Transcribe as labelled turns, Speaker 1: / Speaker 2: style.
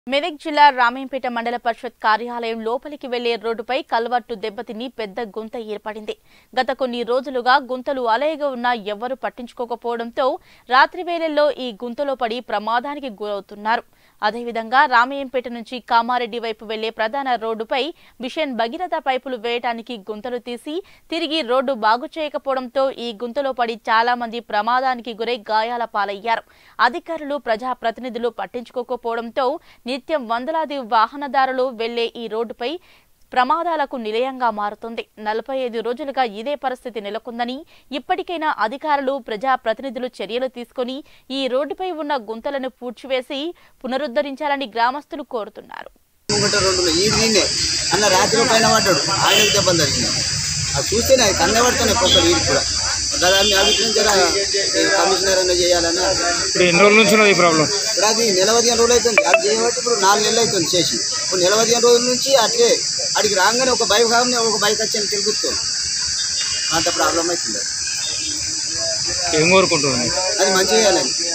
Speaker 1: మెదక్ జిల్లా రామేంపేట మండల పరిషత్ కార్యాలయం లోపలికి వెళ్లే రోడ్డుపై కల్వర్టు దెబ్బతిని పెద్ద గుంత ఏర్పడింది గత కొన్ని రోజులుగా గుంతలు అలయగా ఉన్నా ఎవ్వరూ పట్టించుకోకపోవడంతో రాత్రి వేళల్లో ఈ గుంతలో పడి ప్రమాదానికి గురవుతున్నారు అదేవిధంగా రామయ్యంపేట నుంచి కామారెడ్డి వైపు వెళ్లే ప్రధాన రోడ్డుపై మిషన్ భగీరథ పైపులు వేయడానికి గుంతలు తీసి తిరిగి రోడ్డు బాగు చేయకపోవడంతో ఈ గుంతలో పడి చాలా మంది ప్రమాదానికి గురై గాయాల పాలయ్యారు అధికారులు ప్రజాప్రతినిధులు పట్టించుకోకపోవడంతో నిత్యం వందలాది వాహనదారులు వెళ్లే ఈ రోడ్డుపై ప్రమాదాలకు నిలయంగా మారుతుంది నలభై ఐదు రోజులుగా ఇదే పరిస్థితి నెలకొందని ఇప్పటికైనా అధికారులు ప్రజాప్రతినిధులు చర్యలు తీసుకుని ఈ రోడ్డుపై ఉన్న గుంతలను పూడ్చివేసి పునరుద్ధరించాలని గ్రామస్తులు కోరుతున్నారు
Speaker 2: ముంగట రెండు ఈడు దీన్నే అన్న రాత్రి పైన పడ్డాడు ఆయన దెబ్బలు తగిలింది అది చూస్తేనే అది కన్నే పడుతున్నాయి పొక్కలు వీడికి కూడా కదా మీ అభిప్రాయం జర ఈ కమిషనర్ అన్న చేయాలని
Speaker 3: ఇప్పుడు ఎన్ని రోజుల నుంచి ఉన్నది ఈ ప్రాబ్లం
Speaker 2: ఇప్పుడు అది నెల పదిహేను రోజులు అవుతుంది అది చేయబట్టి ఇప్పుడు నాలుగు నెలలు అవుతుంది చేసి ఇప్పుడు నెల పదిహేను రోజుల నుంచి అట్లే అడిగి రాగానే ఒక బైక్ కాగానే ఒక బైక్ వచ్చి తిరుగుతుంది అంత ప్రాబ్లం అవుతుంది
Speaker 3: ఏం కోరుకుంటుంది
Speaker 2: అది మంచిగా చేయాలండి